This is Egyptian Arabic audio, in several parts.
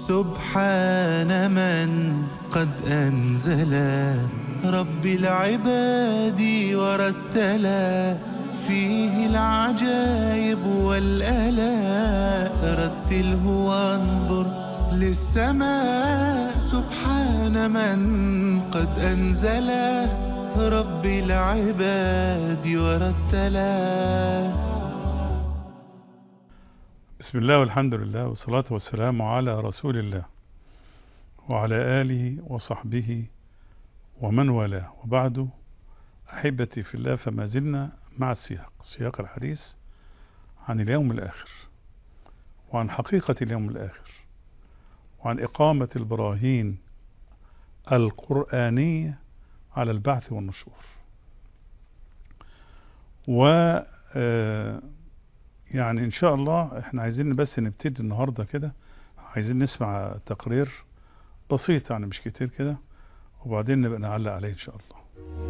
سبحان من قد أنزل رب العباد ورتلا فيه العجائب والآلاء رتله وانظر للسماء سبحان من قد أنزل رب العباد ورتلا بسم الله والحمد لله والصلاة والسلام على رسول الله وعلى آله وصحبه ومن والاه وبعد أحبتي في الله فما زلنا مع السياق سياق الحديث عن اليوم الآخر وعن حقيقة اليوم الآخر وعن إقامة البراهين القرآنية على البعث والنشور و يعني إن شاء الله إحنا عايزين بس نبتدي النهاردة كده عايزين نسمع تقرير بسيط يعني مش كتير كده وبعدين نبقى نعلق عليه إن شاء الله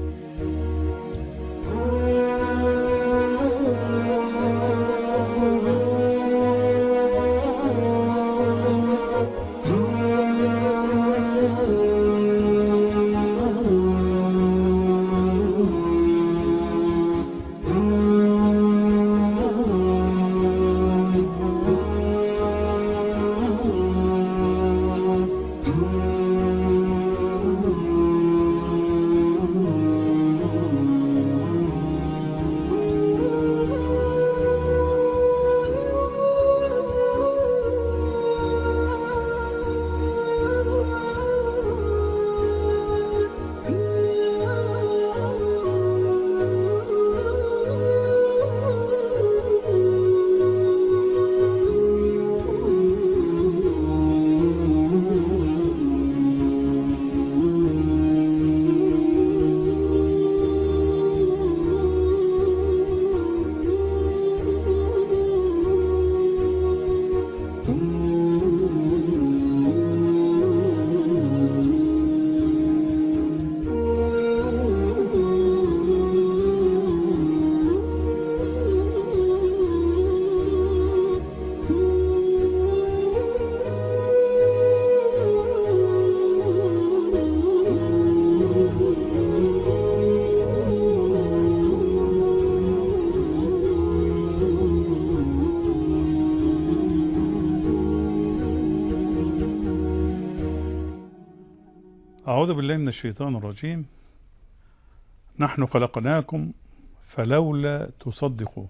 أعوذ بالله من الشيطان الرجيم نحن خلقناكم فلولا تصدقوا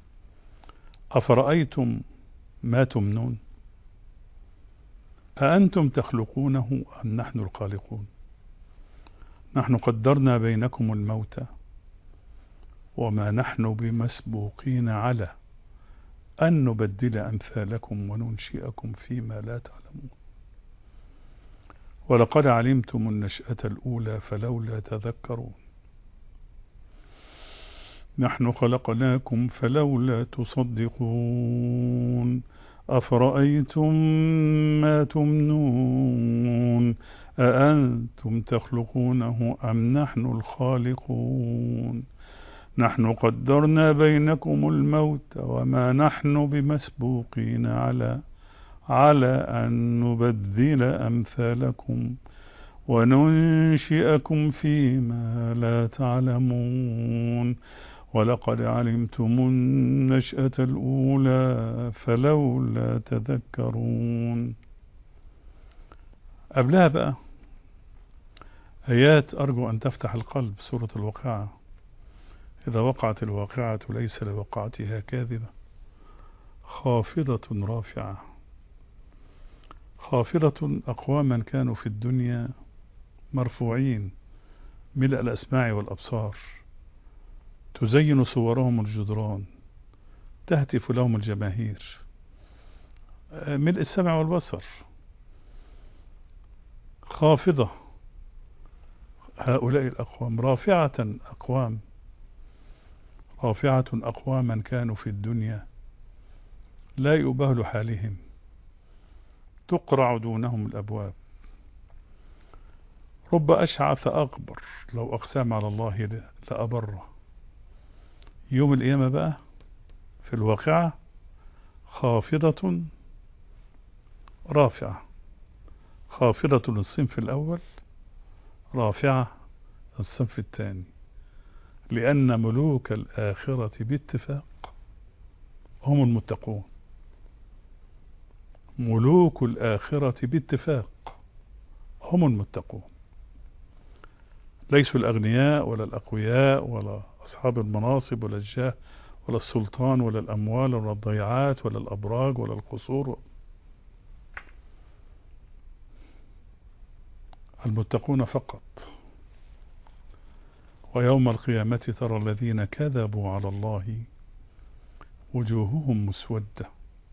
أفرأيتم ما تمنون أأنتم تخلقونه أم نحن الخالقون نحن قدرنا بينكم الموت وما نحن بمسبوقين على أن نبدل أمثالكم وننشئكم فيما لا تعلمون ولقد علمتم النشأة الأولى فلولا تذكرون نحن خلقناكم فلولا تصدقون أفرأيتم ما تمنون أأنتم تخلقونه أم نحن الخالقون نحن قدرنا بينكم الموت وما نحن بمسبوقين على على أن نبدل أمثالكم وننشئكم فيما لا تعلمون ولقد علمتم النشأة الأولى فلولا تذكرون قبلها بقى آيات أرجو أن تفتح القلب سورة الواقعة إذا وقعت الواقعة ليس لوقعتها كاذبة خافضة رافعة خافضة أقواما كانوا في الدنيا مرفوعين ملء الأسماع والأبصار تزين صورهم الجدران تهتف لهم الجماهير ملء السمع والبصر خافضة هؤلاء الأقوام رافعة أقوام رافعة أقواما كانوا في الدنيا لا يبهل حالهم تقرع دونهم الأبواب رب أشعث أغبر لو أقسم على الله لأبره يوم القيامة بقى في الواقعة خافضة رافعة خافضة للصنف الأول رافعة للصنف الثاني لأن ملوك الآخرة باتفاق هم المتقون ملوك الآخرة باتفاق هم المتقون ليسوا الأغنياء ولا الأقوياء ولا أصحاب المناصب ولا الجاه ولا السلطان ولا الأموال ولا الضيعات ولا الأبراج ولا القصور المتقون فقط ويوم القيامة ترى الذين كذبوا على الله وجوههم مسودة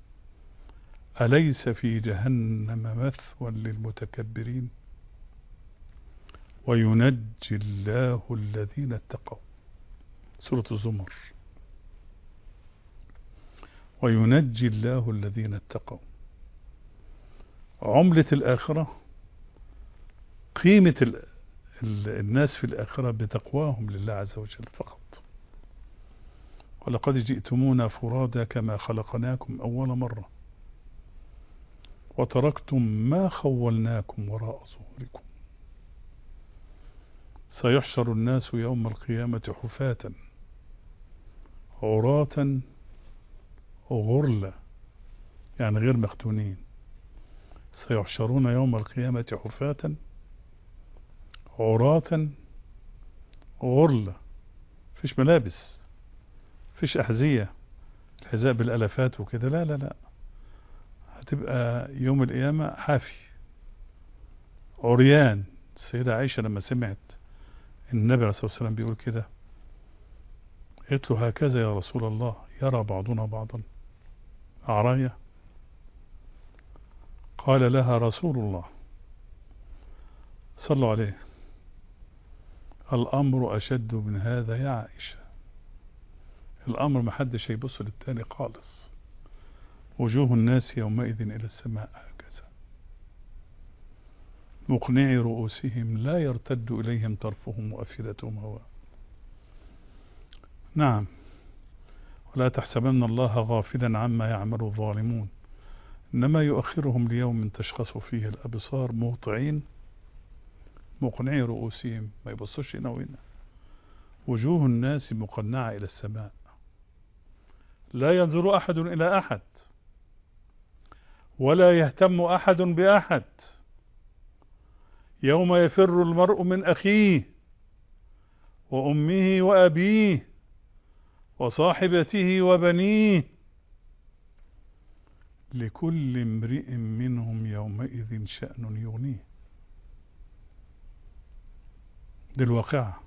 أليس في جهنم مثوى للمتكبرين وينجي الله الذين اتقوا سورة الزمر وينجي الله الذين اتقوا عملة الآخرة قيمة ال ال الناس في الآخرة بتقواهم لله عز وجل فقط ولقد جئتمونا فرادا كما خلقناكم أول مرة وتركتم ما خولناكم وراء ظهوركم سيحشر الناس يوم القيامة حفاة عراة غرلا يعني غير مختونين سيحشرون يوم القيامة حفاة عراة غرلا فيش ملابس فيش أحذية الحذاء بالألفات وكده لا لا لا هتبقى يوم القيامة حافي عريان السيدة عائشة لما سمعت النبي عليه الصلاة والسلام بيقول كده قلت له هكذا يا رسول الله يرى بعضنا بعضا عرايا قال لها رسول الله صلوا عليه الأمر أشد من هذا يا عائشة الأمر ما حدش هيبص للتاني خالص وجوه الناس يومئذ إلى السماء هكذا مقنعي رؤوسهم لا يرتد إليهم طرفهم وأفئدتهم هواء نعم ولا تحسبن الله غافلا عما يعمل الظالمون إنما يؤخرهم ليوم تشخص فيه الأبصار مهطعين مقنعي رؤوسهم ما يبصوش هنا وهنا وجوه الناس مقنعة إلى السماء لا ينظر أحد إلى أحد ولا يهتم أحد بأحد يوم يفر المرء من أخيه وأمه وأبيه وصاحبته وبنيه لكل امرئ منهم يومئذ شأن يغنيه دي الواقعة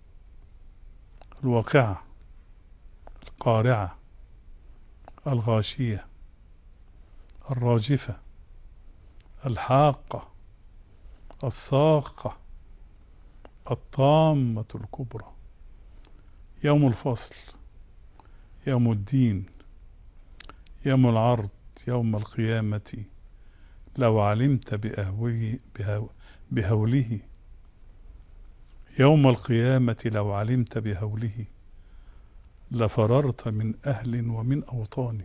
الواقعة القارعة الغاشية الراجفة الحاقة الصاقة الطامة الكبرى يوم الفصل يوم الدين يوم العرض يوم القيامة لو علمت بأهوله, بهو بهوله يوم القيامة لو علمت بهوله لفررت من أهل ومن أوطان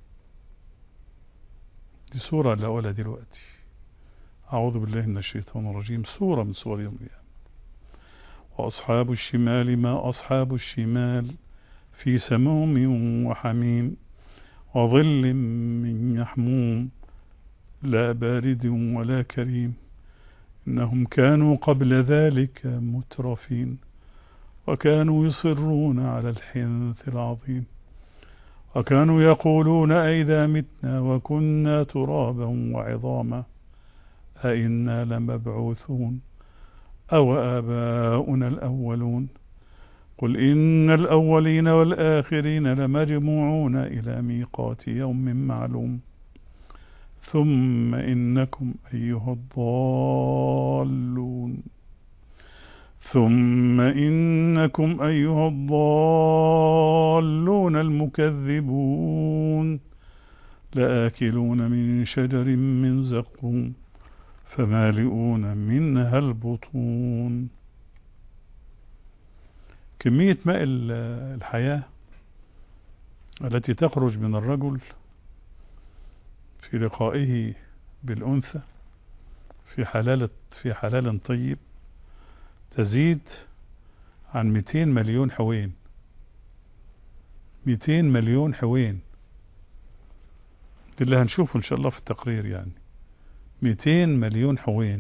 دي سورة الأولى دلوقتي أعوذ بالله من الشيطان الرجيم سورة من سور يوم القيامة وأصحاب الشمال ما أصحاب الشمال في سموم وحميم وظل من يحموم لا بارد ولا كريم إنهم كانوا قبل ذلك مترفين وكانوا يصرون على الحنث العظيم وكانوا يقولون أئذا متنا وكنا ترابا وعظاما أئنا لمبعوثون أو آباؤنا الأولون قل إن الأولين والآخرين لمجموعون إلى ميقات يوم معلوم ثم إنكم أيها الضالون ثم إنكم أيها الضالون المكذبون لآكلون من شجر من زقوم فمالئون منها البطون كمية ماء الحياة التي تخرج من الرجل في لقائه بالأنثى في حلال في حلال طيب تزيد عن 200 مليون حوين 200 مليون حوين دي اللي هنشوفه ان شاء الله في التقرير يعني 200 مليون حوين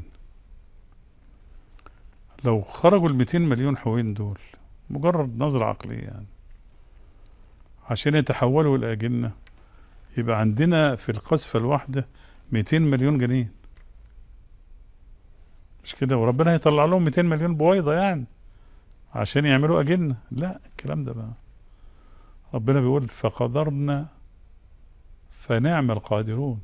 لو خرجوا ال 200 مليون حوين دول مجرد نظرة عقلية يعني عشان يتحولوا إلى أجنة يبقى عندنا في القذفة الواحدة 200 مليون جنين مش كده وربنا هيطلع لهم 200 مليون بويضة يعني عشان يعملوا أجنة لا الكلام ده بقى ربنا بيقول فقدرنا فنعم القادرون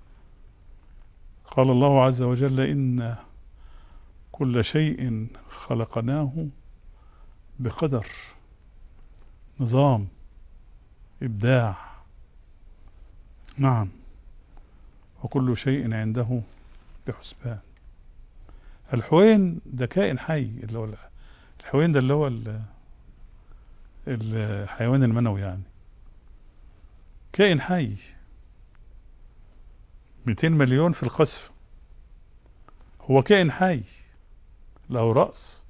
قال الله عز وجل إن كل شيء خلقناه بقدر نظام إبداع نعم وكل شيء عنده بحسبان الحوين ده كائن حي اللي هو الحوين ده اللي هو الحيوان المنوي يعني كائن حي 200 مليون في القذف هو كائن حي له رأس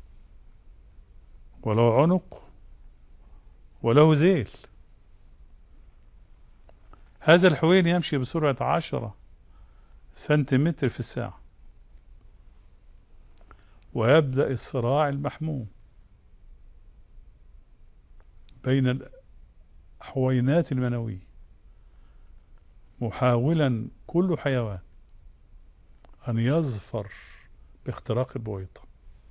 وله عنق وله ذيل هذا الحوين يمشي بسرعة عشرة سنتيمتر في الساعة ويبدأ الصراع المحموم بين الحوينات المنوية محاولا كل حيوان أن يظفر باختراق البويضة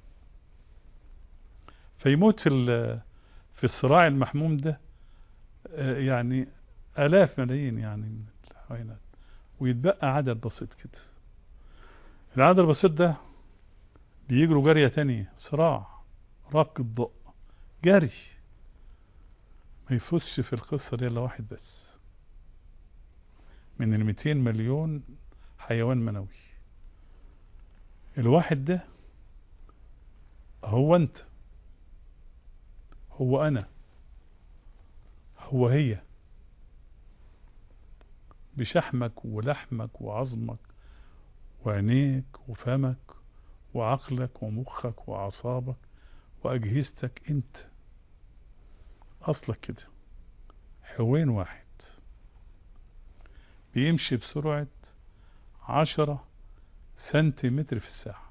فيموت في في الصراع المحموم ده يعني آلاف ملايين يعني من الحيوانات ويتبقى عدد بسيط كده العدد البسيط ده بيجروا جارية تانية صراع ركض جري ما يفوتش في القصة دي الا واحد بس من ال 200 مليون حيوان منوي الواحد ده هو انت هو انا هو هي بشحمك ولحمك وعظمك وعينيك وفمك وعقلك ومخك وأعصابك وأجهزتك أنت أصلك كده حوين واحد بيمشي بسرعة عشرة سنتيمتر في الساعة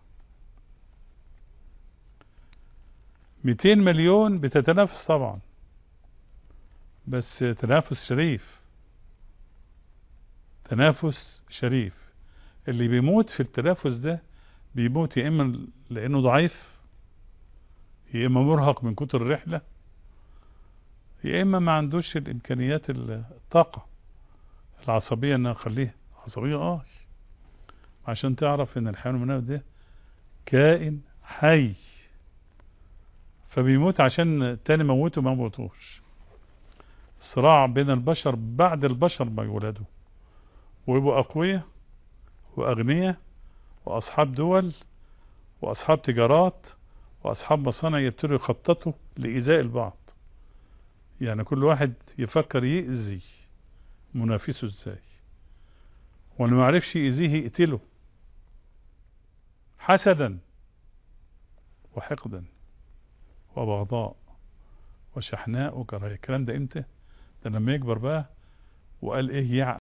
ميتين مليون بتتنافس طبعا بس تنافس شريف تنافس شريف اللي بيموت في التنافس ده بيموت يا اما لانه ضعيف يا اما مرهق من كتر الرحلة يا اما ما عندوش الامكانيات الطاقة العصبية انها خليه عصبية اه عشان تعرف ان الحيوان المنوي ده كائن حي فبيموت عشان التاني موته ما موتوش صراع بين البشر بعد البشر ما يولدوا ويبقوا أقوياء وأغنياء وأصحاب دول وأصحاب تجارات وأصحاب مصانع يبتدوا يخططوا لإيذاء البعض يعني كل واحد يفكر يأذي منافسه ازاي واللي ما عرفش يأذيه يقتله حسدا وحقدا وبغضاء وشحناء وكراهية الكلام ده امتى ده لما يكبر بقى وقال ايه